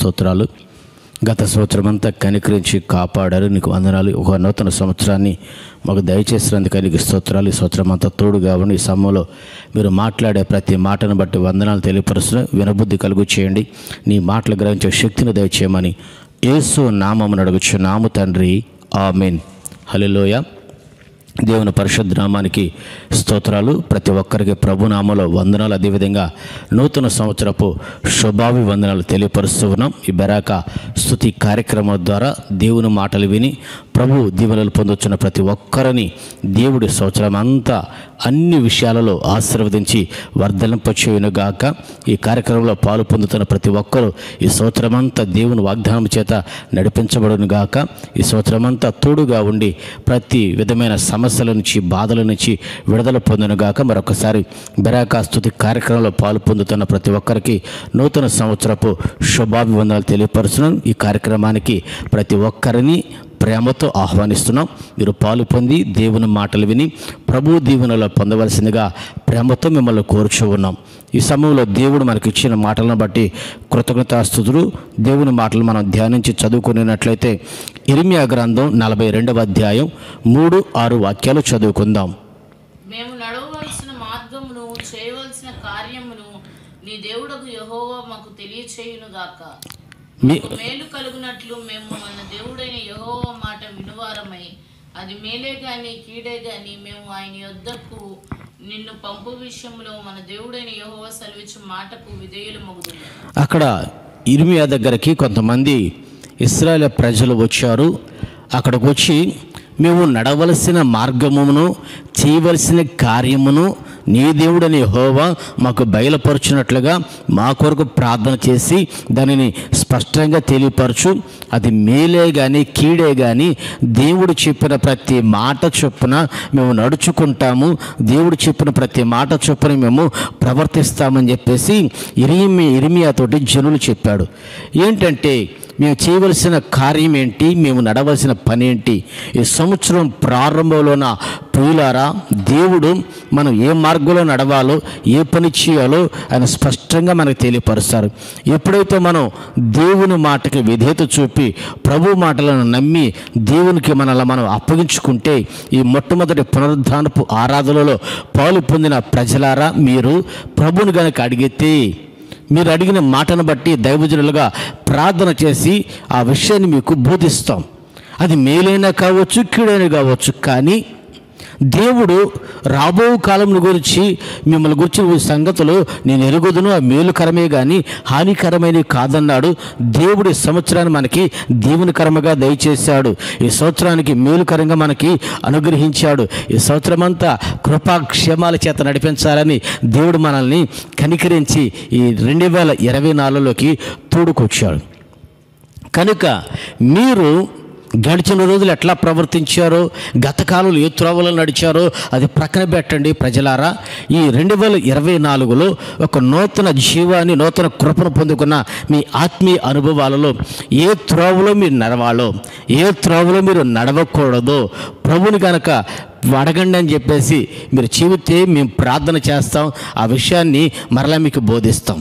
స్తోత్రాలు గత సంవత్సరం అంతా కనికరించి కాపాడారు నీకు వందనాలు ఒక నూతన సంవత్సరాన్ని మాకు దయచేసినందుకు నీకు స్తోత్రాలు ఈ సంవత్సరం అంతా తోడుగా ఉండి ఈ సమయంలో మీరు మాట్లాడే ప్రతి మాటను బట్టి వందనాలు తెలియపరుస్తూ వినబుద్ధి కలుగు చేయండి నీ మాటలు గ్రహించే శక్తిని దయచేయమని యేసు నామమును అడుగుచు నాము తండ్రి ఆమెన్ హల్లెలూయా దేవుని పరిశుద్ధ నామానికి స్తోత్రాలు ప్రతి ఒక్కరికి ప్రభునామలో వందనాలు అదేవిధంగా నూతన సంవత్సరపు శుభావి వందనాలు తెలియపరుస్తూ ఉన్నాం ఈ బెరాక స్థుతి కార్యక్రమం ద్వారా దేవుని మాటలు విని ప్రభు దీవెనలు పొందొచ్చిన ప్రతి ఒక్కరిని దేవుడి సంవత్సరం అంతా అన్ని విషయాలలో ఆశీర్వదించి వర్ధలింపచేయునుగాక ఈ కార్యక్రమంలో పాలు పొందుతున్న ప్రతి ఒక్కరూ ఈ సంవత్సరం అంతా దేవుని వాగ్దానం చేత నడిపించబడునుగాక ఈ సంవత్సరం అంతా తోడుగా ఉండి ప్రతి విధమైన సమస్యల నుంచి బాధల నుంచి విడుదల పొందునుగాక మరొకసారి బెరాకా స్థుతి కార్యక్రమంలో పాలు పొందుతున్న ప్రతి ఒక్కరికి నూతన సంవత్సరపు శుభాభివందనాలు తెలియపరుస్తున్నాను ఈ కార్యక్రమానికి ప్రతి ఒక్కరిని ప్రేమతో ఆహ్వానిస్తున్నాం మీరు పాలు పొంది దేవుని మాటలు విని ప్రభు దీవెనలో పొందవలసిందిగా ప్రేమతో మిమ్మల్ని కోరుచూ ఉన్నాం ఈ సమయంలో దేవుడు మనకి ఇచ్చిన మాటలను బట్టి కృతజ్ఞతాస్థుతులు దేవుని మాటలు మనం ధ్యానించి చదువుకునేటట్లయితే ఇరిమియా గ్రంథం నలభై రెండవ అధ్యాయం మూడు ఆరు వాక్యాలు చదువుకుందాం మేము నడవవలసిన మార్గమును చేయవలసిన కార్యమును నీ దేవుడకు యెహోవా మాకు తెలియచేయునుగాక మీ మేలు కలుగునట్లు మేము మన దేవుడైన యెహోవా మాట వినువారమై అది మేలే గాని కీడే గాని మేము ఆయన యొద్దకు నిన్ను పంపు విషయంలో మన దేవుడైన యెహోవా సెలవిచ్చు మాటకు విధేయులు మగుదుము అక్కడ ఇర్మియా దగ్గరికి కొంతమంది ఇస్రాయేల్ ప్రజలు వచ్చారు అక్కడికి వచ్చి మేము నడవలసిన మార్గమును చేయవలసిన కార్యమును నీ దేవుడని హోవా మాకు బయలుపరుచున్నట్లుగా మా కొరకు ప్రార్థన చేసి దానిని స్పష్టంగా తెలియపరచు అది మేలే కానీ కీడే కానీ దేవుడు చెప్పిన ప్రతి మాట చొప్పున మేము నడుచుకుంటాము దేవుడు చెప్పిన ప్రతి మాట చొప్పున మేము ప్రవర్తిస్తామని చెప్పేసి ఇరిమి ఇరిమియాతోటి జనులు చెప్పాడు ఏంటంటే మేము చేయవలసిన కార్యం ఏంటి మేము నడవలసిన పని ఏంటి ఈ సంవత్సరం ప్రారంభంలోన ప్రియులారా దేవుడు మనం ఏ మార్గంలో నడవాలో ఏ పని చేయాలో ఆయన స్పష్టంగా మనకు తెలియపరుస్తారు ఎప్పుడైతే మనం దేవుని మాటకి విధేయత చూపి ప్రభు మాటలను నమ్మి దేవునికి మనల్ని మనం అప్పగించుకుంటే ఈ మొట్టమొదటి పునరుద్ధానపు ఆరాధనలో పాలు పొందిన ప్రజలారా మీరు ప్రభుని గనక అడిగితే మీరు అడిగిన మాటను బట్టి దైవజనులుగా ప్రార్థన చేసి ఆ విషయాన్ని మీకు బోధిస్తాం అది మేలైనా కావచ్చు కీడైనా కావచ్చు కానీ దేవుడు రాబో కాలం గురించి మిమ్మల్ని గురించిన ఈ సంగతులు నేను ఎరుగుదును ఆ మేలుకరమే కానీ హానికరమైనవి కాదన్నాడు దేవుడి సంవత్సరాన్ని మనకి దీవెనకరముగా దయచేశాడు ఈ సంవత్సరానికి మేలుకరంగా మనకి అనుగ్రహించాడు ఈ సంవత్సరం అంతా కృపాక్షేమాల చేత నడిపించాలని దేవుడు మనల్ని కనికరించి ఈ రెండు వేల ఇరవై నాలుగులోకి తోడుకొచ్చాడు కనుక మీరు గడిచిన రోజులు ఎట్లా ప్రవర్తించారో గత కాలంలో ఏ త్రోవలో నడిచారో అది ప్రక్కన పెట్టండి ప్రజలారా ఈ రెండు వేల ఇరవై నాలుగులో ఒక నూతన జీవాన్ని నూతన కృపను పొందుకున్న మీ ఆత్మీయ అనుభవాలలో ఏ త్రోవలో మీరు నడవాలో ఏ త్రోవలో మీరు నడవకూడదో ప్రభుని కనుక అడగండి అని చెప్పేసి మీరు చెబితే మేము ప్రార్థన చేస్తాం ఆ విషయాన్ని మరలా మీకు బోధిస్తాం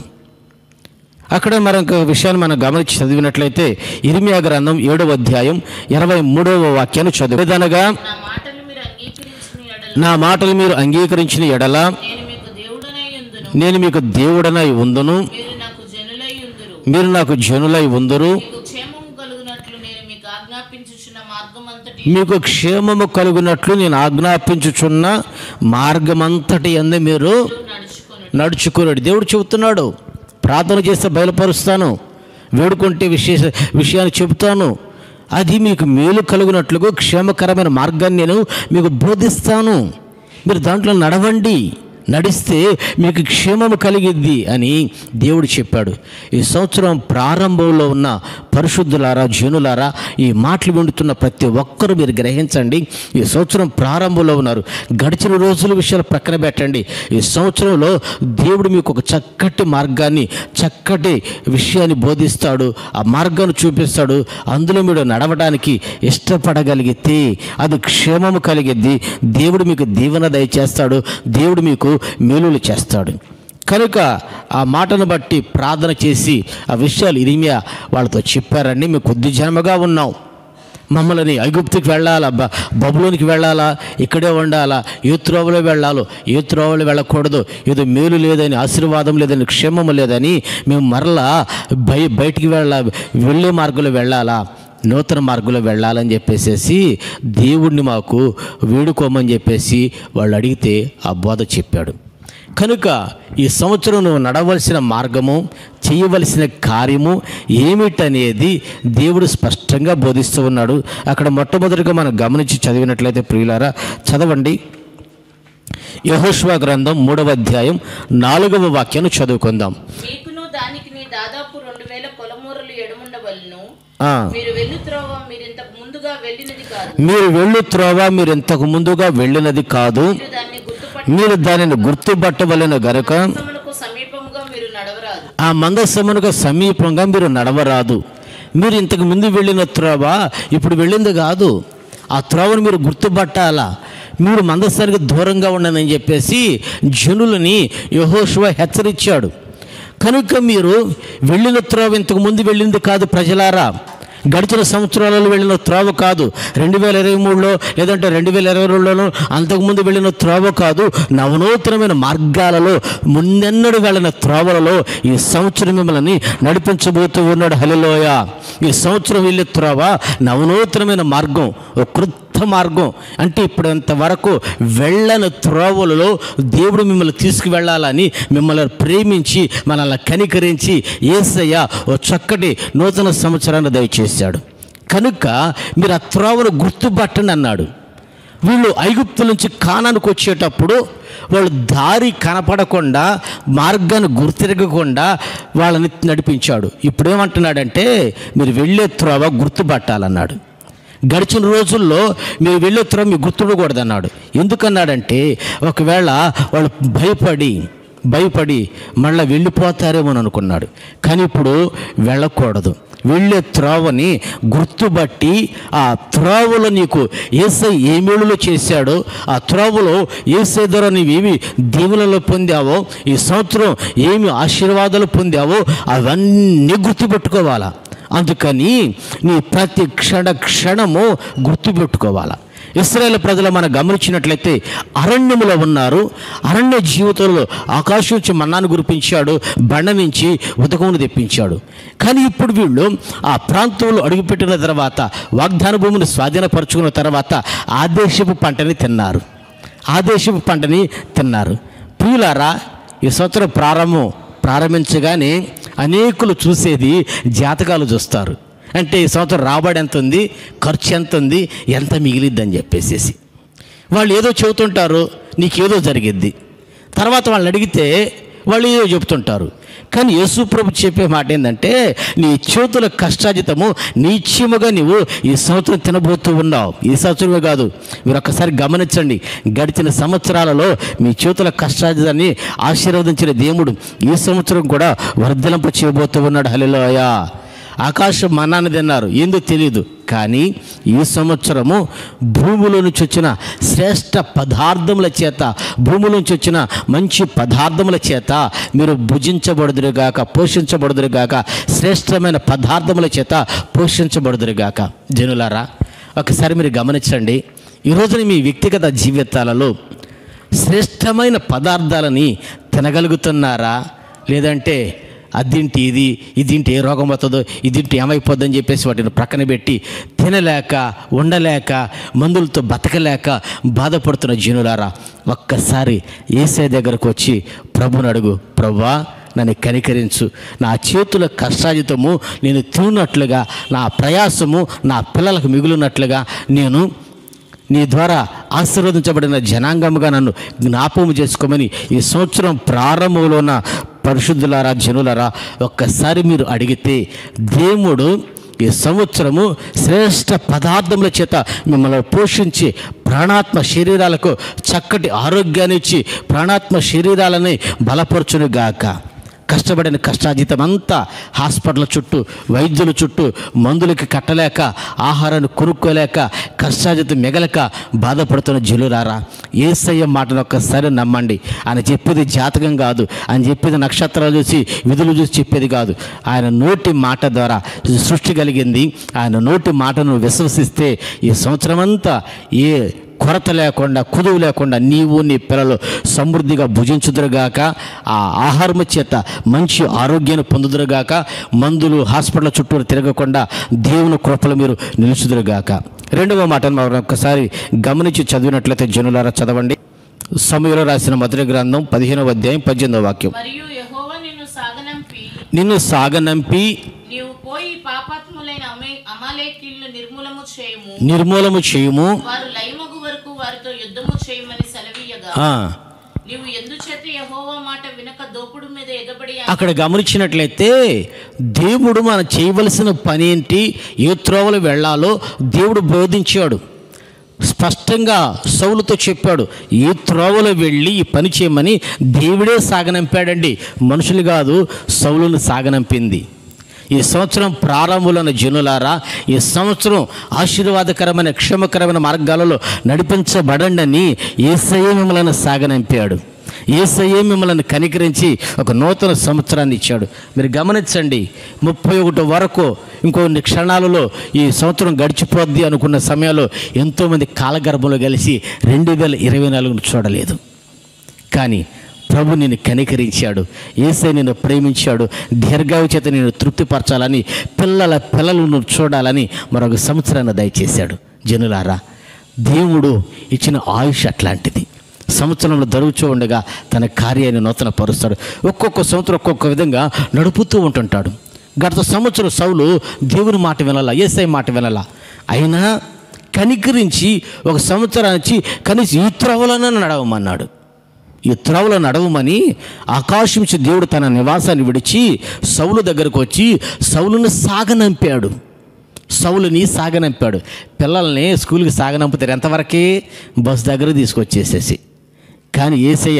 అక్కడ మరొక విషయాన్ని మనం గమనించి చదివినట్లయితే ఇరిమియా గ్రంథం ఏడవ అధ్యాయం ఇరవై మూడవ వాక్యాన్ని చదువుదనగా నా మాటలు మీరు అంగీకరించిన ఎడల నా మాటలు మీరు అంగీకరించిన ఎడల నేను మీకు దేవుడనై ఉందును నేను మీకు దేవుడనై ఉందును మీరు నాకు జనులై ఉందురు మీరు నాకు జనులై ఉందరు మీకు క్షేమము కలుగునట్లు నేను మీకు ఆజ్ఞాపించుచున్న మార్గం అంతటి మీకు క్షేమము కలుగునట్లు నేను ఆజ్ఞాపించుచున్న మార్గమంతటి అందు మీరు నడుచుకొని నడుచుకున్నాడు దేవుడు చెబుతున్నాడు ప్రార్థన చేస్తే బయలుపరుస్తాను వేడుకుంటే విశేష విషయాన్ని చెబుతాను అది మీకు మేలు కలుగునట్లుగా క్షేమకరమైన మార్గాన్ని నేను మీకు బోధిస్తాను మీరు దాంట్లో నడవండి నడిస్తే మీకు క్షేమము కలిగిద్ది అని దేవుడు చెప్పాడు ఈ సంవత్సరం ప్రారంభంలో ఉన్న పరిశుద్ధులారా జనులారా ఈ మాటలు వింటున్న ప్రతి ఒక్కరూ మీరు గ్రహించండి ఈ సంవత్సరం ప్రారంభంలో ఉన్నారు గడిచిన రోజుల విషయాలు ప్రక్కన పెట్టండి ఈ సంవత్సరంలో దేవుడు మీకు ఒక చక్కటి మార్గాన్ని చక్కటి విషయాన్ని బోధిస్తాడు ఆ మార్గాన్ని చూపిస్తాడు అందులో మీరు నడవడానికి ఇష్టపడగలిగితే అది క్షేమము కలిగిద్ది దేవుడు మీకు దీవెన దయచేస్తాడు దేవుడు మీకు మేలులు చేస్తాడు కనుక ఆ మాటను బట్టి ప్రార్థన చేసి ఆ విషయాలు ఇరిమియా వాళ్ళతో చెప్పారండి మేము కొద్ది జన్మగా ఉన్నాం మమ్మల్ని ఐగుప్తుకి వెళ్ళాలా బ బబులోనికి వెళ్ళాలా ఇక్కడే ఉండాలా ఏ త్రోవలో వెళ్ళాలో ఏ త్రోవలో వెళ్ళకూడదు ఏదో మేలు లేదని ఆశీర్వాదం లేదని క్షేమము లేదని మేము మరలా బయ బయటికి వెళ్ళ వెళ్ళే మార్గంలో వెళ్ళాలా నూతన మార్గంలో వెళ్ళాలని చెప్పేసేసి దేవుణ్ణి మాకు వేడుకోమని చెప్పేసి వాళ్ళు అడిగితే ఆ బోధ చెప్పాడు కనుక ఈ సంవత్సరం నువ్వు నడవలసిన మార్గము చేయవలసిన కార్యము ఏమిటనేది దేవుడు స్పష్టంగా బోధిస్తూ ఉన్నాడు అక్కడ మొట్టమొదటిగా మనం గమనించి చదివినట్లయితే ప్రియులారా చదవండి యహోష్వా గ్రంథం మూడవ అధ్యాయం నాలుగవ వాక్యాన్ని చదువుకుందాం మీకును దానికి నీ దాదాపు రెండు వేల కొలమూరలు ఎడముండవలను ఆ, మీరు వెళ్ళు త్రోవ మీరు ఇంతకు ముందుగా వెళ్ళినది కాదు మీరు వెళ్ళు త్రోవ మీరు ఇంతకు ముందుగా వెళ్ళినది కాదు మీరు దాన్ని గుర్తుపట్టి మీరు దానిని గుర్తుపట్టవలెను గనుక సమలకు సమీపముగా మీరు నడవరాదు ఆ మందస్సమునకు సమీపంగా మీరు నడవరాదు మీరు ఇంతకు ముందు వెళ్ళిన త్రోవ ఇప్పుడు వెళ్ళింది కాదు ఆ త్రోవను మీరు గుర్తుపట్టాలా మీరు మందస్థానికి దూరంగా ఉండనని చెప్పేసి జనులని యహోశివ హెచ్చరించాడు కనుక మీరు వెళ్ళిన త్రోవ ఇంతకు ముందు వెళ్ళింది కాదు ప్రజలారా గడిచిన సంవత్సరాలలో వెళ్ళిన త్రోవ కాదు రెండు వేల ఇరవై మూడులో లేదంటే రెండు వేల ఇరవై రెండులోనో అంతకుముందు వెళ్ళిన త్రోవ కాదు నవనూతనమైన మార్గాలలో ముందెన్నడు వెళ్ళిన త్రోవలలో ఈ సంవత్సరం మిమ్మల్ని నడిపించబోతూ ఉన్నాడు హలిలోయ ఈ సంవత్సరం వెళ్ళే త్రోవ నవనూతనమైన మార్గం ఒక కృత మార్గం అంటే ఇప్పుడు ఇంతవరకు వెళ్ళని త్రోవలలో దేవుడు మిమ్మల్ని తీసుకువెళ్ళాలని మిమ్మల్ని ప్రేమించి మనల్ని కనికరించి ఏసయ్య ఓ చక్కటి నూతన సంవత్సరాన్ని దయచేశాడు కనుక మీరు ఆ త్రోవను గుర్తుపట్టండి అన్నాడు వీళ్ళు ఐగుప్తు నుంచి కానానికి వచ్చేటప్పుడు వాళ్ళు దారి కనపడకుండా మార్గాన్ని గుర్తిరగకుండా వాళ్ళని నడిపించాడు ఇప్పుడు ఏమంటున్నాడంటే మీరు వెళ్ళే త్రోవ గుర్తుపట్టాలన్నాడు గడిచిన రోజుల్లో మీరు వెళ్ళే త్రోవ మీరు గుర్తుండకూడదన్నాడు ఎందుకన్నాడంటే ఒకవేళ వాళ్ళు భయపడి భయపడి మళ్ళీ వెళ్ళిపోతారేమో అని అనుకున్నాడు కానీ ఇప్పుడు వెళ్ళకూడదు వెళ్ళే త్రోవని గుర్తుబట్టి ఆ త్రోవలో నీకు ఏసై ఏ మేలులో చేశాడో ఆ త్రోవలో ఏసై ద్వారా నీవేమి దీవులలో పొందావో ఈ సంవత్సరం ఏమి ఆశీర్వాదాలు పొందావో అవన్నీ గుర్తుపెట్టుకోవాలా అందుకని నీ ప్రతి క్షణ క్షణము గుర్తుపెట్టుకోవాలా ఇస్రాయేల్ ప్రజలు మనం గమనించినట్లయితే అరణ్యములో ఉన్నారు అరణ్య జీవితంలో ఆకాశం నుంచి మన్నాను గురిపించాడు బండ నుంచి ఉదకమును తెప్పించాడు కానీ ఇప్పుడు వీళ్ళు ఆ ప్రాంతంలో అడుగుపెట్టిన తర్వాత వాగ్దాన భూమిని స్వాధీనపరుచుకున్న తర్వాత ఆదేశపు పంటని తిన్నారు ఆదేశపు పంటని తిన్నారు ప్రియులారా ఈ సంవత్సరం ప్రారంభం ప్రారంభించగానే అనేకులు చూసేది జాతకాలు చూస్తారు అంటే ఈ సంవత్సరం రాబడి ఎంత ఉంది ఖర్చు ఎంత ఉంది ఎంత మిగిలిద్దని చెప్పేసేసి వాళ్ళు ఏదో చెబుతుంటారు నీకేదో జరిగిద్ది తర్వాత వాళ్ళని అడిగితే వాళ్ళు ఏదో చెబుతుంటారు కానీ యేసు ప్రభు చెప్పే మాట ఏంటంటే నీ చేతుల కష్టాజితము నిత్యముగా నీవు ఈ సంవత్సరం తినబోతూ ఉన్నావు ఈ సంవత్సరమే కాదు మీరు ఒక్కసారి గమనించండి గడిచిన సంవత్సరాలలో మీ చేతుల కష్టాజితాన్ని ఆశీర్వదించిన దేవుడు ఈ సంవత్సరం కూడా వర్ధలింప చేయబోతూ ఉన్నాడు హలిలోయ ఆకాశం మన్నాన్ని తిన్నారు ఏందో తెలియదు కానీ ఈ సంవత్సరము భూమిలో నుంచి వచ్చిన శ్రేష్ట పదార్థముల చేత భూమిలో నుంచి వచ్చిన మంచి పదార్థముల చేత మీరు భుజించబడుదురుగాక పోషించబడుదురుగాక శ్రేష్టమైన పదార్థముల చేత పోషించబడుదురుగాక జనులారా ఒకసారి మీరు గమనించండి ఈరోజున మీ వ్యక్తిగత జీవితాలలో శ్రేష్టమైన పదార్థాలని తినగలుగుతున్నారా లేదంటే అదింటి ఇది ఇదింటి ఏ రోగం వస్తుందో ఇదింటి ఏమైపోద్దని చెప్పేసి వాటిని ప్రక్కన పెట్టి తినలేక ఉండలేక మందులతో బతకలేక బాధపడుతున్న జీనులారా ఒక్కసారి ఏసే దగ్గరకు వచ్చి ప్రభుని అడుగు ప్రభువా నన్ను కనికరించు నా చేతుల కష్టాజితము నేను తిన్నట్లుగా నా ప్రయాసము నా పిల్లలకు మిగులున్నట్లుగా నేను నీ ద్వారా ఆశీర్వదించబడిన జనాంగముగా నన్ను జ్ఞాపకం చేసుకోమని ఈ సంవత్సరం ప్రారంభంలో ఉన్న పరిశుద్ధులారా జనులారా ఒక్కసారి మీరు అడిగితే దేవుడు ఈ సంవత్సరము శ్రేష్ట పదార్థముల చేత మిమ్మల్ని పోషించి ప్రాణాత్మ శరీరాలకు చక్కటి ఆరోగ్యాన్ని ఇచ్చి ప్రాణాత్మ శరీరాలని బలపరచునుగాక కష్టపడిన కష్టాజీతం అంతా హాస్పిటల్ చుట్టూ వైద్యుల చుట్టూ మందులకి కట్టలేక ఆహారాన్ని కొనుక్కోలేక కష్టాజీతం మిగలక బాధపడుతున్న జనులారా ఏసయ్య మాటను ఒక్కసారి నమ్మండి ఆయన చెప్పేది జాతకం కాదు ఆయన చెప్పేది నక్షత్రాలు చూసి విధులు చూసి చెప్పేది కాదు ఆయన నోటి మాట ద్వారా సృష్టి కలిగింది ఆయన నోటి మాటను విశ్వసిస్తే ఈ సంవత్సరం అంతా ఏ కొరత లేకుండా కుదువు లేకుండా నీవు నీ పిల్లలు సమృద్ధిగా భుజించుదురుగాక ఆ ఆహారం చేత మంచి ఆరోగ్యాన్ని పొందుదురుగాక మందులు హాస్పిటల్ చుట్టూ తిరగకుండా దేవుని కృపలు మీరు నిలుచుదురుగాక రెండవ మాటను మనం ఒక్కసారి గమనించి చదివినట్లయితే జనులారా చదవండి సమయంలో రాసిన మొదటి గ్రంథం పదిహేనవ అధ్యాయం పద్దెనిమిదవ వాక్యం మరియు యెహోవా నిన్ను సాగనంపి నిన్ను సాగనంపి నీవు పోయి పాపాత్ములైన అమే అమాలేకీలను నిర్మూలము చేయము నిర్మూలము చేయుము వారు లయమగు వరకు వారితో యుద్ధము చేయమని సెలవీయగా ఆ, నీవు ఎందుచేత యెహోవా మాట వినక దోపుడు మీద ఎగబడి అక్కడ గమనించినట్లయితే దేవుడు మనం చేయవలసిన పని ఏంటి ఏ త్రోవలు వెళ్ళాలో దేవుడు బోధించాడు స్పష్టంగా సౌలుతో చెప్పాడు ఏ త్రోవలో వెళ్ళి ఈ పని చేయమని దేవుడే సాగనంపాడండి మనుషులు కాదు సౌలును సాగనంపింది ఈ సంవత్సరం ప్రారంభంలోని జనులారా ఈ సంవత్సరం ఆశీర్వాదకరమైన క్షేమకరమైన మార్గాలలో నడిపించబడండి అని ఏసయ్య మిమ్మల్ని సాగనంపాడు ఏసయ్యే మిమ్మల్ని కనికరించి ఒక నూతన సంవత్సరాన్ని ఇచ్చాడు మీరు గమనించండి ముప్పై ఒకటి వరకు ఇంకొన్ని క్షణాలలో ఈ సంవత్సరం గడిచిపోద్ది అనుకున్న సమయంలో ఎంతోమంది కాలగర్భంలో కలిసి రెండు వేల ఇరవై నాలుగును చూడలేదు కానీ ప్రభు నిన్ను కనికరించాడు ఏసై నిన్ను ప్రేమించాడు దీర్ఘాయు చేత నేను తృప్తిపరచాలని పిల్లల పిల్లలను చూడాలని మరొక సంవత్సరాన్ని దయచేశాడు జనులారా దేవుడు ఇచ్చిన ఆయుష్ అట్లాంటిది సంవత్సరంలో జరుగుతూ ఉండగా తన కార్యాన్ని నూతన పరుస్తాడు ఒక్కొక్క సంవత్సరం ఒక్కొక్క విధంగా నడుపుతూ ఉంటుంటాడు గత సంవత్సరం సౌలు దేవుని మాట వినాల ఏసై మాట వినాల అయినా కనికరించి ఒక సంవత్సరానికి కనీసం ఈ త్రవలను నడవమన్నాడు ఈ త్రవలో నడవమని ఆకాశం నుంచి దేవుడు తన నివాసాన్ని విడిచి సౌలు దగ్గరకు వచ్చి సౌలును సాగనంపాడు సౌలుని సాగనంపాడు పిల్లల్ని స్కూల్కి సాగనంపుతారు ఎంతవరకే బస్ దగ్గర తీసుకొచ్చేసేసి కానీ ఏసయ్య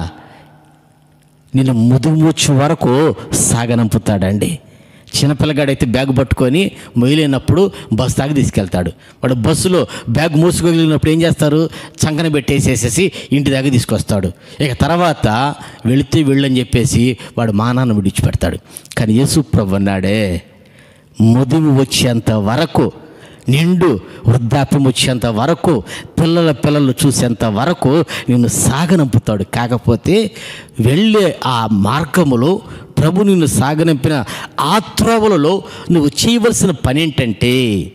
నిన్ను ముదుముచ్చు వరకు సాగనంపుతాడండి చిన్నపిల్లగాడైతే బ్యాగ్ పట్టుకొని మొయ్యలేనప్పుడు బస్ దాకా తీసుకెళ్తాడు వాడు బస్సులో బ్యాగ్ మూసుకెళ్ళినప్పుడు ఏం చేస్తారు చంకన పెట్టేసేసేసి ఇంటి దాకా తీసుకొస్తాడు ఇక తర్వాత వెళితే వెళ్ళని చెప్పేసి వాడు మానాన్ని విడిచిపెడతాడు కానీ యేసు ప్రభు అన్నాడే ముదిమి వచ్చేంత వరకు నిండు వృద్ధాప్యం వచ్చేంత వరకు పిల్లల పిల్లలు చూసేంత వరకు నిన్ను సాగనంపుతాడు కాకపోతే వెళ్ళే ఆ మార్గములో ప్రభు నిన్ను సాగనంపిన ఆ త్రోవలలో నువ్వు చేయవలసిన పని ఏంటంటే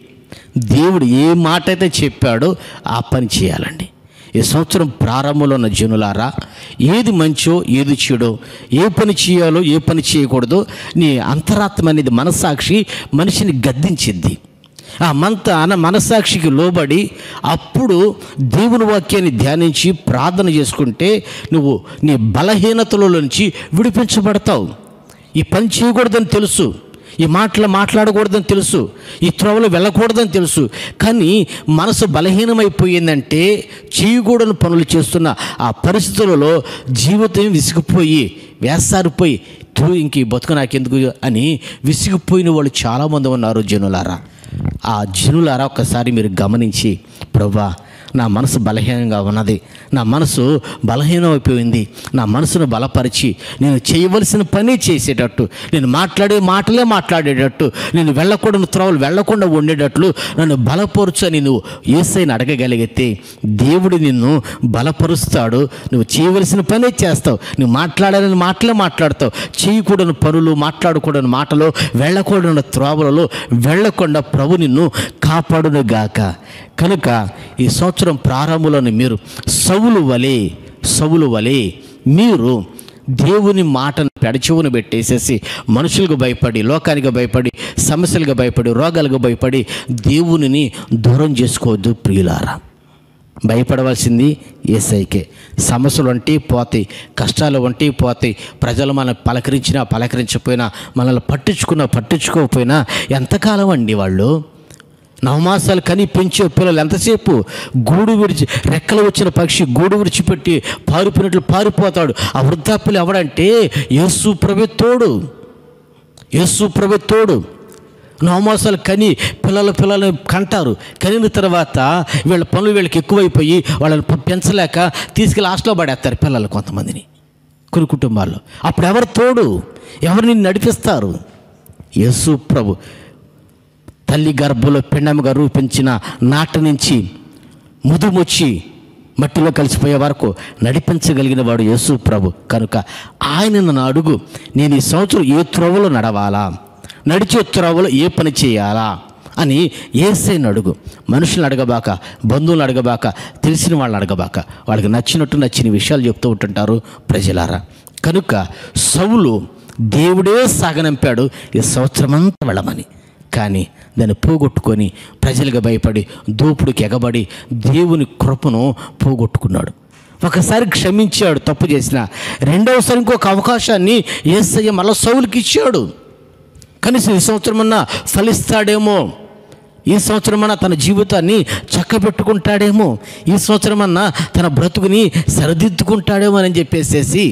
దేవుడు ఏ మాట అయితే చెప్పాడో ఆ పని చేయాలండి ఈ సంవత్సరం ప్రారంభంలో ఉన్న జనులారా ఏది మంచో ఏది చెడో ఏ పని చేయాలో ఏ పని చేయకూడదో నీ అంతరాత్మ అనేది మనసాక్షి మనిషిని గద్దించింది ఆ మంత అన మనసాక్షికి లోబడి అప్పుడు దేవుని వాక్యాన్ని ధ్యానించి ప్రార్థన చేసుకుంటే నువ్వు నీ బలహీనతల నుంచి విడిపించబడతావు ఈ పని చేయకూడదని తెలుసు ఈ మాటలు మాట్లాడకూడదని తెలుసు ఈ త్రోవలో వెళ్ళకూడదని తెలుసు కానీ మనసు బలహీనమైపోయిందంటే చేయకూడని పనులు చేస్తున్న ఆ పరిస్థితులలో జీవితం విసిగిపోయి వేసారిపోయి తూ ఇంక ఈ బతుకు నాకెందుకు అని విసిగిపోయిన వాళ్ళు చాలామంది ఉన్నారు జనులారా ఆ జనులారా ఒక్కసారి మీరు గమనించి ప్రభా నా మనసు బలహీనంగా ఉన్నది నా మనసు బలహీనమైపోయింది నా మనసును బలపరిచి నేను చేయవలసిన పని చేసేటట్టు నేను మాట్లాడే మాటలే మాట్లాడేటట్టు నేను వెళ్ళకూడని త్రోవలు వెళ్ళకుండా ఉండేటట్లు నన్ను బలపరుచు అని నువ్వు ఏసైని అడగగలిగితే దేవుడు నిన్ను బలపరుస్తాడు నువ్వు చేయవలసిన పనే చేస్తావు నువ్వు మాట్లాడాలని మాటలే మాట్లాడతావు చేయకూడని పనులు మాట్లాడకూడని మాటలు వెళ్ళకూడని త్రోవలలో వెళ్ళకుండా ప్రభు నిన్ను కాపాడునుగాక కనుక ఈ సంవత్సరం ప్రారంభంలోని మీరు సవులు వలె సవులు వలె మీరు దేవుని మాటను పెడచెవును పెట్టేసేసి మనుషులకు భయపడి లోకానికి భయపడి సమస్యలకు భయపడి రోగాలకు భయపడి దేవునిని దూరం చేసుకోవద్దు ప్రియులారా భయపడవలసింది ఏసైకే సమస్యలు వంటి పోతాయి కష్టాలు వంటి పోతాయి ప్రజలు మనల్ని పలకరించినా పలకరించకపోయినా మనల్ని పట్టించుకున్నా పట్టించుకోకపోయినా ఎంతకాలం అండి వాళ్ళు నవమాసాలు కని పెంచే పిల్లలు ఎంతసేపు గూడు విడిచి రెక్కలు వచ్చిన పక్షి గూడు విడిచిపెట్టి పారిపోయినట్లు పారిపోతాడు ఆ వృద్ధాప్యులు ఎవడంటే యేసు ప్రభుత్వోడు యేసు ప్రభుత్వోడు నవమాసాలు కని పిల్లలు పిల్లలు కంటారు కనిన తర్వాత వీళ్ళ పనులు వీళ్ళకి ఎక్కువైపోయి వాళ్ళని పె- పెంచలేక తీసుకెళ్ళి హాస్టల్లో పడేస్తారు పిల్లలు కొంతమందిని కొన్ని కుటుంబాల్లో అప్పుడు ఎవరు తోడు ఎవరు నిన్ను నడిపిస్తారు యేసు ప్రభు తల్లి గర్భంలో పిండముగా రూపించిన నాట నుంచి ముదుముచ్చి మట్టిలో కలిసిపోయే వరకు నడిపించగలిగిన వాడు యేసు ప్రభు కనుక ఆయన నన్ను అడుగు నేను ఈ సంవత్సరం ఏ త్రోవలో నడవాలా నడిచే త్రోవలో ఏ పని చేయాలా అని ఏసైని అడుగు మనుషులను అడగబాక బంధువులను అడగబాక తెలిసిన వాళ్ళని అడగబాక వాళ్ళకి నచ్చినట్టు నచ్చిన విషయాలు చెప్తూ ఉంటుంటారు ప్రజలారా కనుక సౌలు దేవుడే సాగనంపాడు ఈ సంవత్సరమంతా వెళ్ళమని కానీ దాన్ని పోగొట్టుకొని ప్రజలకు భయపడి దూపుడికి ఎగబడి దేవుని కృపను పోగొట్టుకున్నాడు ఒకసారి క్షమించాడు తప్పు చేసిన రెండవసారి ఇంకొక అవకాశాన్ని ఏసయ్య మళ్ళా సౌలుకి ఇచ్చాడు కనీసం ఈ సంవత్సరమన్నా ఫలిస్తాడేమో ఈ సంవత్సరమన్నా తన జీవితాన్ని చక్కబెట్టుకుంటాడేమో ఈ సంవత్సరమన్నా తన బ్రతుకుని సరిదిద్దుకుంటాడేమో అని చెప్పేసేసి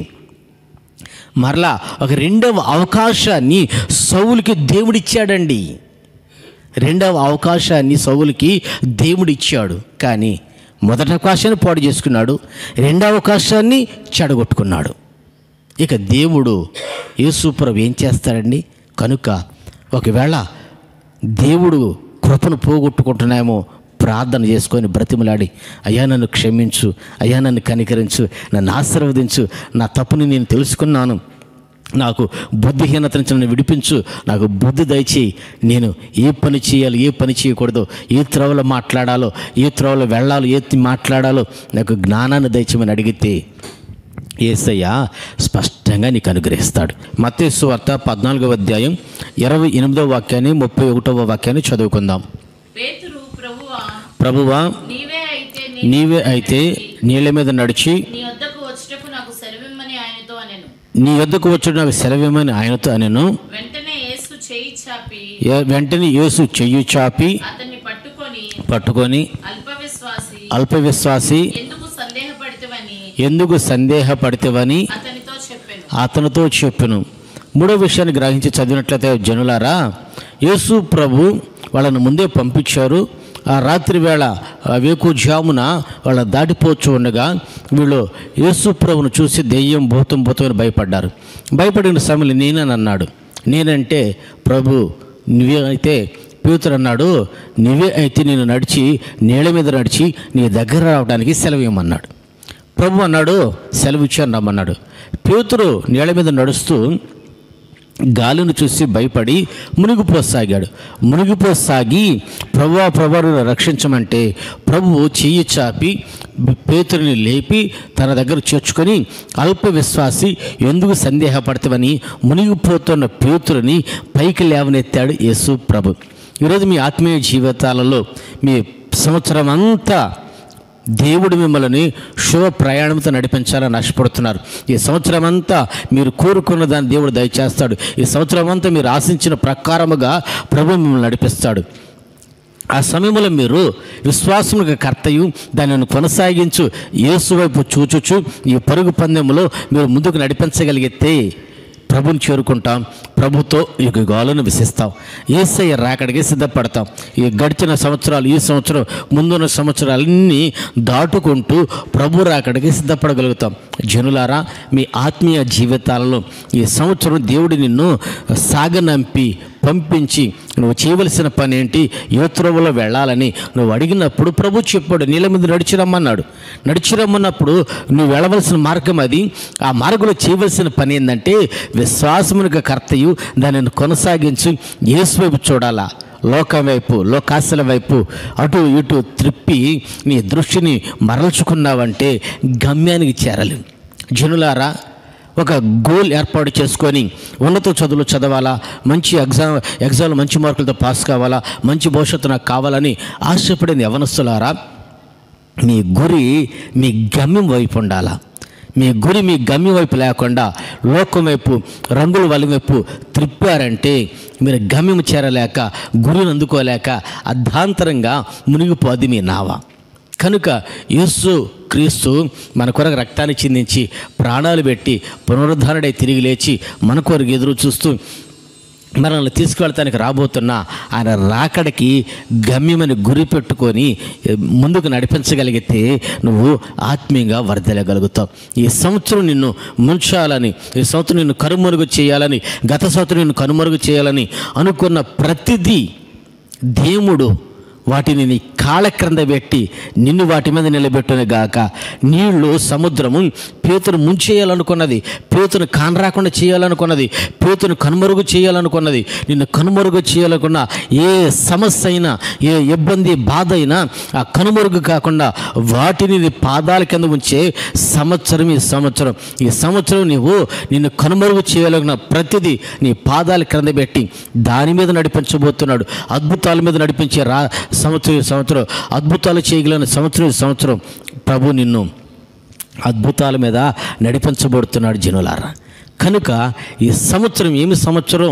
మరలా ఒక రెండవ అవకాశాన్ని సౌలుకి దేవుడిచ్చాడండి రెండవ అవకాశాన్ని సౌలుకి దేవుడిచ్చాడు కానీ మొదటి అవకాశాన్ని పాడు చేసుకున్నాడు రెండవ అవకాశాన్ని చెడగొట్టుకున్నాడు ఇక దేవుడు యేసుప్రభు ఏం చేస్తాడండి కనుక ఒకవేళ దేవుడు కృపను పోగొట్టుకుంటున్నామో ప్రార్థన చేసుకొని బ్రతిమలాడి అయ్యా నన్ను క్షమించు అయ్యా నన్ను కనికరించు నన్ను ఆశీర్వదించు నా తప్పుని నేను తెలుసుకున్నాను నాకు బుద్ధిహీనత నుంచి నన్ను విడిపించు నాకు బుద్ధి దయచేయి నేను ఏ పని చేయాలి ఏ పని చేయకూడదు ఏ త్రోవలో మాట్లాడాలో ఏ త్రోవలో వెళ్ళాలో ఏ మాట్లాడాలో నాకు జ్ఞానాన్ని దయచేయమని అడిగితే ఏసయ్య స్పష్టంగా నీకు అనుగ్రహిస్తాడు మత్తేసు వార్త పద్నాలుగవ అధ్యాయం ఇరవై ఎనిమిదవ వాక్యాన్ని ముప్పై ఒకటవ వాక్యాన్ని చదువుకుందాం పేతురు ప్రభువా ప్రభువా నీవే అయితే నీ- నీవే అయితే నీళ్ళ మీద నడిచి నీ వద్దకు వచ్చుటకు నాకు సెలవిమ్మని ఆయనతో అనెను నీ యొద్దకు వచ్చి నాకు సెలవేమని ఆయనతో అనెను వెంటనే యేసు చేయి చాపి ఏ- వెంటనే యేసు చెయ్యి చాపి అతన్ని పట్టుకొని పట్టుకొని అల్ప విశ్వాసి అల్ప విశ్వాసి ఎందుకు సందేహపడితేవని ఎందుకు సందేహపడితేవని అతనితో చెప్పాను అతనితో చెప్పెను మూడో విషయాన్ని గ్రహించి చదివినట్లయితే జనులారా యేసు ప్రభు వాళ్ళని ముందే పంపించారు ఆ రాత్రి వేళ ఆ వేకుజామున వాళ్ళ దాటిపోవచ్చు ఉండగా వీళ్ళు యేసు ప్రభును చూసి దెయ్యం భూతం భూతం అని భయపడ్డారు భయపడిన సమయంలో నేనని అన్నాడు నేనంటే ప్రభు నువ్వే అయితే పీతురు అన్నాడు నువ్వే అయితే నేను నడిచి నీళ్ళ మీద నడిచి నీ దగ్గర రావడానికి సెలవు ఇవ్వమన్నాడు ప్రభు అన్నాడు సెలవు ఇచ్చాను రమ్మన్నాడు పేతురు నీళ్ళ మీద నడుస్తూ గాలిని చూసి భయపడి మునిగిపోసాగాడు మునిగిపోసాగి ప్రభు ప్రభువును రక్షించమంటే ప్రభువు చెయ్యి చాపి పేతురిని లేపి తన దగ్గర చేర్చుకొని అల్ప విశ్వాసి ఎందుకు సందేహపడతావని మునిగిపోతున్న పేతురిని పైకి లేవనెత్తాడు యేసు ప్రభు ఈరోజు మీ ఆత్మీయ జీవితాలలో మీ సంవత్సరం అంతా దేవుడు మిమ్మల్ని శుభ ప్రయాణంతో నడిపించాలని ఆశపడుతున్నారు ఈ సంవత్సరం అంతా మీరు కోరుకున్న దాన్ని దేవుడు దయచేస్తాడు ఈ సంవత్సరం అంతా మీరు ఆశించిన ప్రకారముగా ప్రభు మిమ్మల్ని నడిపిస్తాడు ఆ సమయంలో మీరు విశ్వాసములకు కర్తయు దానిని కొనసాగించు యేసు వైపు చూచుచు ఈ పరుగు పందెంలో మీరు ముందుకు నడిపించగలిగితే ప్రభుని చేరుకుంటాం ప్రభుతో ఈ గోలను విసిస్తాం ఏసయ్య రాకడికి సిద్ధపడతాం ఈ గడిచిన సంవత్సరాలు ఈ సంవత్సరం ముందున్న సంవత్సరాలన్నీ దాటుకుంటూ ప్రభు రాకడికి సిద్ధపడగలుగుతాం జనులారా మీ ఆత్మీయ జీవితాలలో ఈ సంవత్సరం దేవుడు నిన్ను సాగనంపి పంపించి నువ్వు చేయవలసిన పని ఏంటి యోత్రవులో వెళ్ళాలని నువ్వు అడిగినప్పుడు ప్రభు చెప్పాడు నీళ్ళ మీద నడిచిరమ్మన్నాడు నడిచిరమ్మన్నప్పుడు నువ్వు వెళ్ళవలసిన మార్గం అది ఆ మార్గంలో చేయవలసిన పని ఏంటంటే విశ్వాసమునిక కర్తయు దానిని కొనసాగించి యేసు వైపు చూడాలా లోకం వైపు లోకాశల వైపు అటు ఇటు త్రిప్పి నీ దృష్టిని మరల్చుకున్నావంటే గమ్యానికి చేరలేవు జనులారా ఒక గోల్ ఏర్పాటు చేసుకొని ఉన్నత చదువులు చదవాలా మంచి ఎగ్జామ్ ఎగ్జామ్లో మంచి మార్కులతో పాస్ కావాలా మంచి భవిష్యత్తు నాకు కావాలని ఆశపడిన యవనస్తులారా మీ గురి మీ గమ్యం వైపు ఉండాలా మీ గురి మీ గమ్యం వైపు లేకుండా లోకం వైపు రంగుల వలి వైపు త్రిప్పారంటే మీరు గమ్యం చేరలేక గురిని అందుకోలేక అర్ధాంతరంగా మునిగిపోద్ది మీ నావ కనుక యేసు క్రీస్తు మన కొరకు రక్తాన్ని చిందించి ప్రాణాలు పెట్టి పునరుద్ధరణై తిరిగి లేచి మన కొరకు ఎదురు చూస్తూ మనల్ని తీసుకువెళ్ళటానికి రాబోతున్న ఆయన రాకడికి గమ్యమని గురి పెట్టుకొని ముందుకు నడిపించగలిగితే నువ్వు ఆత్మీయంగా వర్ధలగలుగుతావు ఈ సంవత్సరం నిన్ను ముంచాలని ఈ సంవత్సరం నిన్ను కనుమరుగు చేయాలని గత సంవత్సరం నిన్ను కనుమరుగు చేయాలని అనుకున్న ప్రతిదీ దేవుడు వాటిని నీ కాళ్ళ క్రింద పెట్టి నిన్ను వాటి మీద నిలబెట్టును గాక నీళ్లు సముద్రము పేతును ముంచేయాలనుకున్నది పేతును కానరాకుండా చేయాలనుకున్నది పేతును కనుమరుగు చేయాలనుకున్నది నిన్ను కనుమరుగు చేయాలనుకున్న ఏ సమస్య అయినా ఏ ఇబ్బంది బాధ అయినా ఆ కనుమరుగు కాకుండా వాటిని నీ పాదాల కింద ఉంచే సంవత్సరం ఈ సంవత్సరం ఈ సంవత్సరం నీవు నిన్ను కనుమరుగు చేయాలనుకున్న ప్రతిదీ నీ పాదాల క్రింద పెట్టి దాని మీద నడిపించబోతున్నాడు అద్భుతాల మీద నడిపించే రా సంవత్సరం ఈ సంవత్సరం అద్భుతాలు చేయగలిగిన సంవత్సరం ఈ సంవత్సరం ప్రభు నిన్ను అద్భుతాల మీద నడిపించబడుతున్నాడు జనులారా కనుక ఈ సంవత్సరం ఏమి సంవత్సరం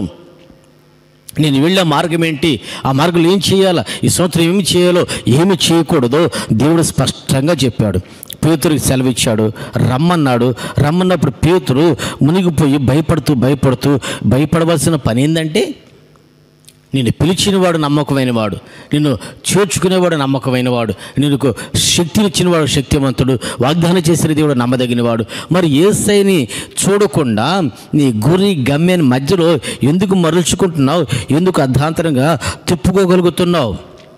నేను వెళ్ళే మార్గం ఏంటి ఆ మార్గంలో ఏం చేయాలా ఈ సంవత్సరం ఏమి చేయాలో ఏమి చేయకూడదో దేవుడు స్పష్టంగా చెప్పాడు పేతురికి సెలవిచ్చాడు రమ్మన్నాడు రమ్మన్నప్పుడు పేతురు మునిగిపోయి భయపడుతూ భయపడుతూ భయపడవలసిన పని ఏంటంటే నిన్ను పిలిచినవాడు నమ్మకమైనవాడు నిన్ను చేర్చుకునేవాడు నమ్మకమైనవాడు నీకు శక్తినిచ్చినవాడు శక్తివంతుడు వాగ్దానం చేసిన దేవుడు నమ్మదగినవాడు మరి ఏసైని చూడకుండా నీ గురి గమ్యాన్ని మధ్యలో ఎందుకు మరల్చుకుంటున్నావు ఎందుకు అర్ధాంతరంగా తిప్పుకోగలుగుతున్నావు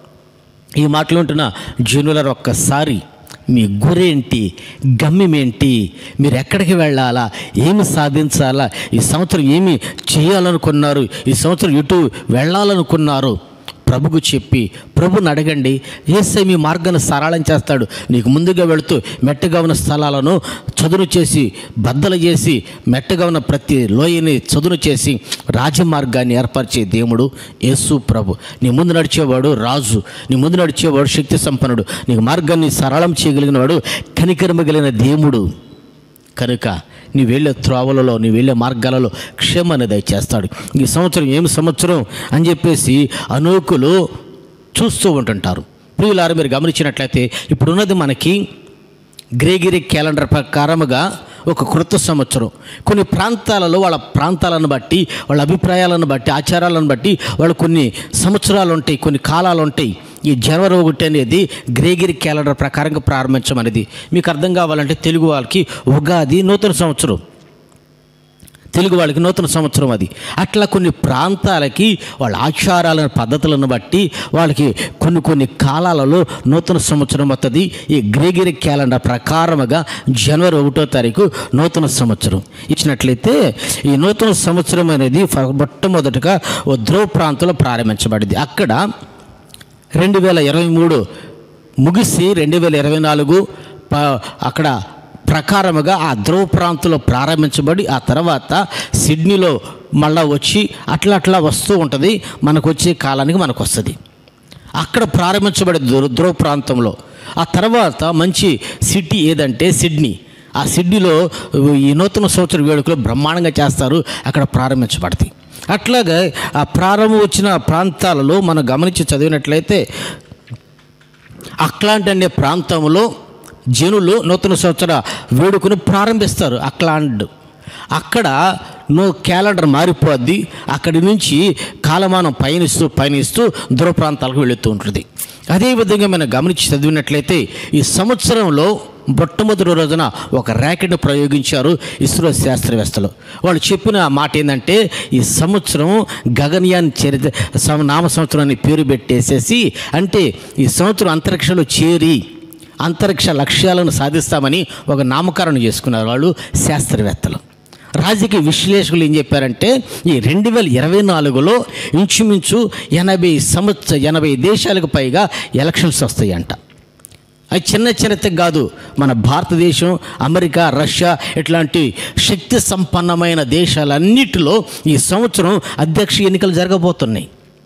ఈ మాటలు ఉంటున్న జనులరు ఒక్కసారి మీ గురేంటి గమ్యం ఏంటి మీరు ఎక్కడికి వెళ్ళాలా ఏమి సాధించాలా ఈ సంవత్సరం ఏమి చేయాలనుకున్నారు ఈ సంవత్సరం ఎటు వెళ్ళాలనుకున్నారు ప్రభుకు చెప్పి ప్రభుని అడగండి ఏసై మీ మార్గాన్ని సరళం చేస్తాడు నీకు ముందుగా వెళుతూ మెట్టగా ఉన్న స్థలాలను చదును చేసి బద్దలు చేసి మెట్టగా ఉన్న ప్రతి లోయని చదును చేసి రాజమార్గాన్ని ఏర్పరిచే దేవుడు యేసు ప్రభు నీ ముందు నడిచేవాడు రాజు నీ ముందు నడిచేవాడు శక్తి సంపన్నుడు నీకు మార్గాన్ని సరళం చేయగలిగిన వాడు కనికరమ కలిగిన దేవుడు కనుక నీ వెళ్ళే త్రోవలలో నీ వెళ్ళే మార్గాలలో క్షేమాన్ని దయచేస్తాడు ఈ సంవత్సరం ఏమి సంవత్సరం అని చెప్పేసి అనేకులు చూస్తూ ఉంటుంటారు ప్రియులారు మీరు గమనించినట్లయితే ఇప్పుడున్నది మనకి గ్రేగిరి క్యాలెండర్ ప్రకారముగా ఒక కృత సంవత్సరం కొన్ని ప్రాంతాలలో వాళ్ళ ప్రాంతాలను బట్టి వాళ్ళ అభిప్రాయాలను బట్టి ఆచారాలను బట్టి వాళ్ళు కొన్ని సంవత్సరాలు ఉంటాయి కొన్ని కాలాలు ఉంటాయి ఈ జనవరి ఒకటి అనేది గ్రేగిరి క్యాలెండర్ ప్రకారంగా ప్రారంభించమనేది మీకు అర్థం కావాలంటే తెలుగు వాళ్ళకి ఉగాది నూతన సంవత్సరం తెలుగు వాళ్ళకి నూతన సంవత్సరం అది అట్లా కొన్ని ప్రాంతాలకి వాళ్ళ ఆచారాలను పద్ధతులను బట్టి వాళ్ళకి కొన్ని కొన్ని కాలాలలో నూతన సంవత్సరం వస్తుంది ఈ గ్రేగిరి క్యాలెండర్ ప్రకారముగా జనవరి ఒకటో తారీఖు నూతన సంవత్సరం ఇచ్చినట్లయితే ఈ నూతన సంవత్సరం అనేది ఫ- మొట్టమొదటగా ఓ ధ్రువ ప్రాంతంలో ప్రారంభించబడింది అక్కడ రెండు వేల ఇరవై మూడు ముగిసి రెండు వేల ఇరవై నాలుగు ప- అక్కడ ప్రకారముగా ఆ ధ్రువ ప్రాంతంలో ప్రారంభించబడి ఆ తర్వాత సిడ్నీలో మళ్ళా వచ్చి అట్లా అట్లా వస్తూ ఉంటుంది మనకు వచ్చే కాలానికి మనకు వస్తుంది అక్కడ ప్రారంభించబడే ధ్రువ ధ్రువ ప్రాంతంలో ఆ తర్వాత మంచి సిటీ ఏదంటే సిడ్నీ ఆ సిడ్నీలో ఈ నూతన సంవత్సర వేడుకలు బ్రహ్మాండంగా చేస్తారు అక్కడ ప్రారంభించబడతాయి అట్లాగే ఆ ప్రారంభం వచ్చిన ప్రాంతాలలో మనం గమనించి చదివినట్లయితే అక్లాండ్ అనే ప్రాంతంలో జనులు నూతన సంవత్సర వేడుకను ప్రారంభిస్తారు అక్లాండ్ అక్కడ నో క్యాలెండర్ మారిపోద్ది అక్కడి నుంచి కాలమానం పయనిస్తూ పయనిస్తూ దూర ప్రాంతాలకు వెళుతూ ఉంటుంది అదేవిధంగా మనం గమనించి చదివినట్లయితే ఈ సంవత్సరంలో మొట్టమొదటి రోజున ఒక ర్యాకెట్ను ప్రయోగించారు ఇస్రో శాస్త్రవేత్తలు వాళ్ళు చెప్పిన మాట ఏంటంటే ఈ సంవత్సరం గగనయాన్ చరిత్ర సం- నామ సంవత్సరం అని పేరు పెట్టేసేసి అంటే ఈ సంవత్సరం అంతరిక్షంలో చేరి అంతరిక్ష లక్ష్యాలను సాధిస్తామని ఒక నామకరణం చేసుకున్నారు వాళ్ళు శాస్త్రవేత్తలు రాజకీయ విశ్లేషకులు ఏం చెప్పారంటే ఈ రెండు వేల ఇరవై నాలుగులో ఇంచుమించు ఎనభై సంవత్సర ఎనభై దేశాలకు పైగా ఎలక్షన్స్ వస్తాయంట అది చిన్న చరిత్ర కాదు మన భారతదేశం అమెరికా రష్యా ఇట్లాంటి శక్తి సంపన్నమైన దేశాలన్నిటిలో ఈ సంవత్సరం అధ్యక్ష ఎన్నికలు జరగబోతున్నాయి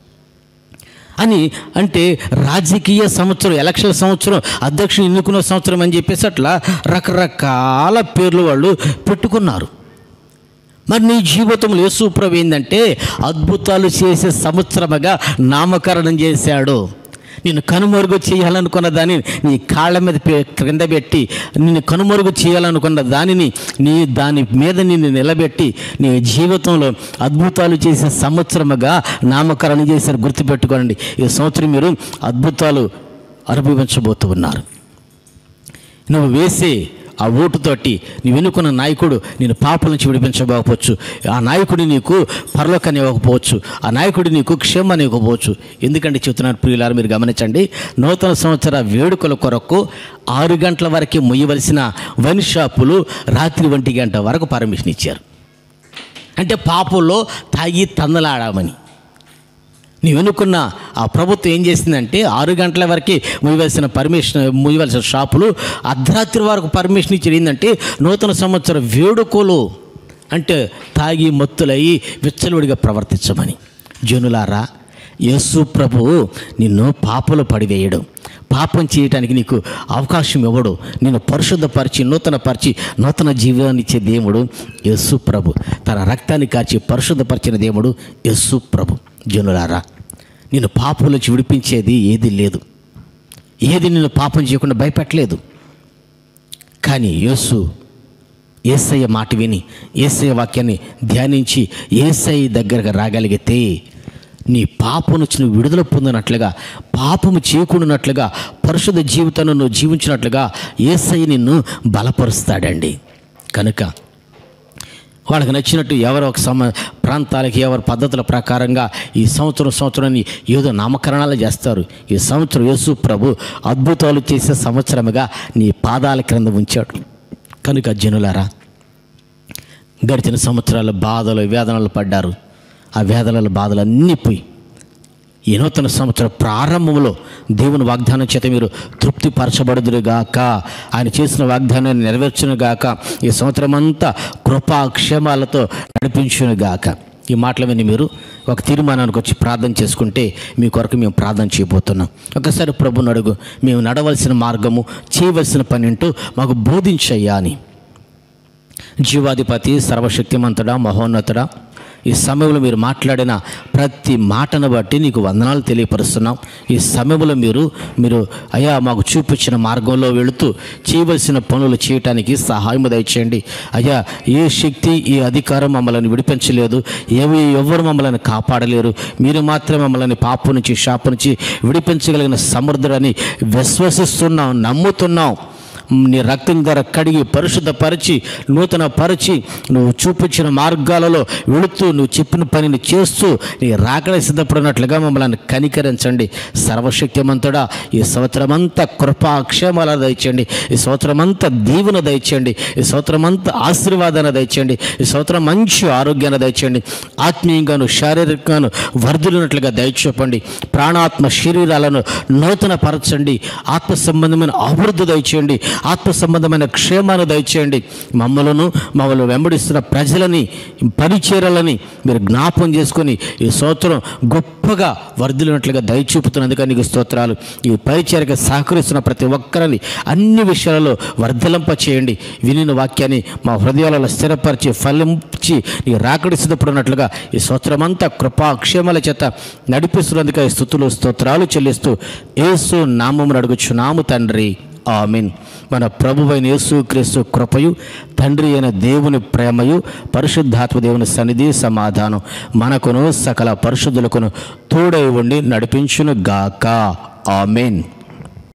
అని అంటే రాజకీయ సంవత్సరం ఎలక్షన్ సంవత్సరం అధ్యక్షుని ఎన్నుకున్న సంవత్సరం అని చెప్పేసి అట్లా రకరకాల పేర్లు వాళ్ళు పెట్టుకున్నారు మరి నీ జీవితంలో యేసుప్రభు ఏంటంటే అద్భుతాలు చేసే సంవత్సరముగా నామకరణం చేశాడు నిన్ను కనుమరుగు చేయాలనుకున్న దానిని నీ కాళ్ళ మీద పె- క్రింద పెట్టి నిన్ను కనుమరుగు చేయాలనుకున్న దానిని నీ దాని మీద నిన్ను నిలబెట్టి నీ జీవితంలో అద్భుతాలు చేసే సంవత్సరముగా నామకరణం చేశారు గుర్తుపెట్టుకోండి ఈ సంవత్సరం మీరు అద్భుతాలు అనుభవించబోతూ ఉన్నారు నువ్వు వేసే ఆ ఓటుతోటి నువ్వు ఎన్నుకున్న నాయకుడు నేను పాపల నుంచి విడిపించబోకపోవచ్చు ఆ నాయకుడు నీకు పరలోకాన్ని ఇవ్వకపోవచ్చు ఆ నాయకుడు నీకు క్షేమాన్ని ఇవ్వకపోవచ్చు ఎందుకంటే చెప్తున్నాను ప్రియులారు మీరు గమనించండి నూతన సంవత్సర వేడుకల కొరకు ఆరు గంటల వరకు మొయ్యవలసిన వైన్ షాపులు రాత్రి ఒంటి గంట వరకు పర్మిషన్ ఇచ్చారు అంటే పాపంలో తాగి తందలాడామని నీవు ఎన్నుకున్న ఆ ప్రభుత్వం ఏం చేసిందంటే ఆరు గంటల వరకు మూయవలసిన పర్మిషన్ మూయవలసిన షాపులు అర్ధరాత్రి వరకు పర్మిషన్ ఇచ్చి ఏంటంటే నూతన సంవత్సర వేడుకలు అంటే తాగి మత్తులయ్యి విచ్చలవిడిగా ప్రవర్తించమని జనులారా యేసు ప్రభువు నిన్ను పాపలు పడివేయడం పాపం చేయటానికి నీకు అవకాశం ఇవ్వడు నిన్ను పరిశుద్ధపరిచి నూతనపరిచి నూతన జీవాన్ని ఇచ్చే దేవుడు యేసు ప్రభు తన రక్తాన్ని కాచి పరిశుద్ధపరిచిన దేవుడు యేసు ప్రభు జనులారా నేను పాపం నుంచి విడిపించేది ఏది లేదు ఏది నిన్ను పాపం చేయకుండా భయపెట్టలేదు కానీ యేసు ఏసయ్య మాట విని ఏసయ్య వాక్యాన్ని ధ్యానించి ఏసయ్య దగ్గరకు రాగలిగితే నీ పాపం నుంచి నువ్వు విడుదల పొందినట్లుగా పాపము చేయకుండానట్లుగా పరిశుద్ధ జీవితాన్ని నువ్వు జీవించినట్లుగా ఏసయ్య నిన్ను బలపరుస్తాడండి కనుక వాళ్ళకి నచ్చినట్టు ఎవరో ఒక సమ ప్రాంతాలకి ఎవరి పద్ధతుల ప్రకారంగా ఈ సంవత్సరం సంవత్సరాన్ని ఏదో నామకరణాలు చేస్తారు ఈ సంవత్సరం యేసు ప్రభు అద్భుతాలు చేసే సంవత్సరముగా నీ పాదాల క్రింద ఉంచాడు కనుక జనులారా గడిచిన సంవత్సరాల బాధలు వేదనలు పడ్డారు ఆ వేదనల బాధలు అన్నీ పోయి ఈ నూతన సంవత్సర ప్రారంభంలో దేవుని వాగ్దానం చేత మీరు తృప్తిపరచబడుదురుగాక ఆయన చేసిన వాగ్దానాన్ని నెరవేర్చునుగాక ఈ సంవత్సరం అంతా కృపాక్షేమాలతో నడిపించునుగాక ఈ మాటల మీద మీరు ఒక తీర్మానానికి వచ్చి ప్రార్థన చేసుకుంటే మీ కొరకు మేము ప్రార్థన చేయబోతున్నాం ఒకసారి ప్రభుని అడుగు మేము నడవలసిన మార్గము చేయవలసిన పని ఏంటో మాకు బోధించయ్యా అని జీవాధిపతి సర్వశక్తిమంతుడా మహోన్నతుడా ఈ సమయంలో మీరు మాట్లాడిన ప్రతి మాటను బట్టి నీకు వందనాలు తెలియపరుస్తున్నాం ఈ సమయంలో మీరు మీరు అయ్యా మాకు చూపించిన మార్గంలో వెళుతూ చేయవలసిన పనులు చేయటానికి సహాయం దయచేయండి అయ్యా ఏ శక్తి ఈ అధికారం మమ్మల్ని విడిపించలేదు ఏవి ఎవరు మమ్మల్ని కాపాడలేరు మీరు మాత్రమే మమ్మల్ని పాపు నుంచి శాప నుంచి విడిపించగలిగిన సమర్థుడని విశ్వసిస్తున్నాం నమ్ముతున్నాం నీ రక్తం ధర కడిగి పరిశుద్ధపరిచి నూతన పరిచి నువ్వు చూపించిన మార్గాలలో వెళుతూ నువ్వు చెప్పిన పనిని చేస్తూ నీ రాకడ సిద్ధపడినట్లుగా మమ్మల్ని కనికరించండి సర్వశక్తిమంతుడా ఈ సంవత్సరం అంతా కృపాక్షేమాల దయచేయండి ఈ సంవత్సరం అంతా దీవెన దయచేయండి ఈ సంవత్సరం అంతా ఆశీర్వాదాన్ని దయచేయండి ఈ సంవత్సరం మంచి ఆరోగ్యాన్ని దయచేయండి ఆత్మీయంగాను శారీరకంగాను వర్ధులున్నట్లుగా దయచేపండి ప్రాణాత్మ శరీరాలను నూతన పరచండి ఆత్మ సంబంధమైన అభివృద్ధి దయచేయండి ఆత్మ సంబంధమైన క్షేమాన్ని దయచేయండి మమ్మలను మమ్మల్ని వెంబడిస్తున్న ప్రజలని పరిచయాలని మీరు జ్ఞాపం చేసుకొని ఈ సంవత్సరం గొప్పగా వర్ధిల్లినట్లుగా దయచూపుతున్నందుకు నీకు స్తోత్రాలు ఈ పరిచయకు సహకరిస్తున్న ప్రతి ఒక్కరిని అన్ని విషయాలలో వర్ధలింప చేయండి వినిన వాక్యాన్ని మా హృదయాలలో స్థిరపరిచి ఫలించి నీ రాకడి సిద్ధపడినట్లుగా ఈ సంవత్సరం అంతా కృపా క్షేమాల చేత నడిపిస్తున్నందుకు ఈ స్థుతులు స్తోత్రాలు చెల్లిస్తూ యేసు నామమును అడుగుచున్నాము తండ్రి ఆమెన్ మన ప్రభువైన యేసుక్రీస్తు కృపయు తండ్రి అయిన దేవుని ప్రేమయు పరిశుద్ధాత్మ దేవుని సన్నిధి సమాధానం మనకును సకల పరిశుద్ధులకును తోడై ఉండి నడిపించును గాక ఆమెన్